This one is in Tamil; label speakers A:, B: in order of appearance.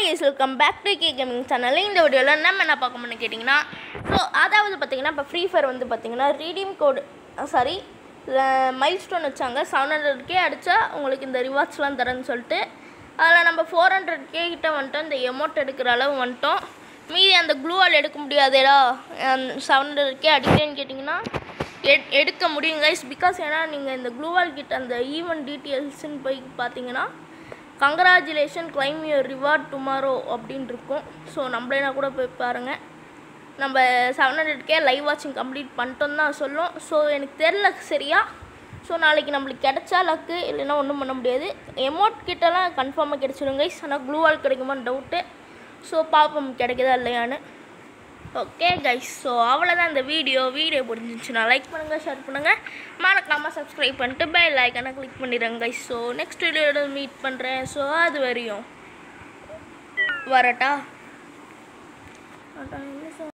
A: guys welcome back to K gaming channel இந்த வீடியோவில் நம்ம என்ன பார்க்க முடியும் கேட்டிங்கன்னா ஸோ அதாவது பார்த்தீங்கன்னா இப்போ ஃப்ரீ ஃபயர் வந்து பார்த்தீங்கன்னா redeem code sorry milestone வச்சாங்க செவன் ஹண்ட்ரட் கே அடித்தா உங்களுக்கு இந்த ரிவார்ட்ஸ்லாம் தரேன்னு சொல்லிட்டு அதில் நம்ம ஃபோர் ஹண்ட்ரட் கே கிட்ட வந்துட்டோம் இந்த எமௌண்ட் எடுக்கிற அளவு வந்துட்டோம் மீதி அந்த க்ளூவால் எடுக்க முடியாதேடா செவன் ஹண்ட்ரட் கே அடிக்கிறேன்னு கேட்டிங்கன்னா எட் எடுக்க முடியும் கைஸ் பிகாஸ் ஏன்னா நீங்கள் இந்த க்ளூவால் கிட்ட அந்த ஈவெண்ட் டீட்டெயில்ஸ்னு போய் பார்த்தீங்கன்னா congratulation claim your reward tomorrow அப்படின்னு இருக்கும் ஸோ நம்மளேனா கூட போய் பாருங்கள் நம்ம செவன் ஹண்ட்ரட்கே லைவ் வாட்சிங் கம்ப்ளீட் பண்ணிட்டோம் தான் சொல்லும் ஸோ எனக்கு தெரில சரியா ஸோ நாளைக்கு நம்மளுக்கு கிடைச்சா லக்கு இல்லைன்னா ஒன்றும் பண்ண முடியாது எமௌண்ட் கிட்டலாம் கன்ஃபார்மாக கிடைச்சிடும் கைஸ் ஆனால் க்ளூவால் கிடைக்குமான்னு டவுட்டு ஸோ பார்ப்போம் கிடைக்குதா இல்லையான்னு ஓகே கைஸ் ஸோ அவ்வளோதான் இந்த வீடியோ வீடியோ பிடிச்சிருந்துச்சுன்னா லைக் பண்ணுங்கள் ஷேர் பண்ணுங்கள் மறக்காமல் சப்ஸ்கிரைப் பண்ணிட்டு பெல் ஐக்கனை கிளிக் பண்ணிடுங்க கைஸ் ஸோ நெக்ஸ்ட் வீடியோட மீட் பண்ணுறேன் ஸோ அது வரையும் வரட்டா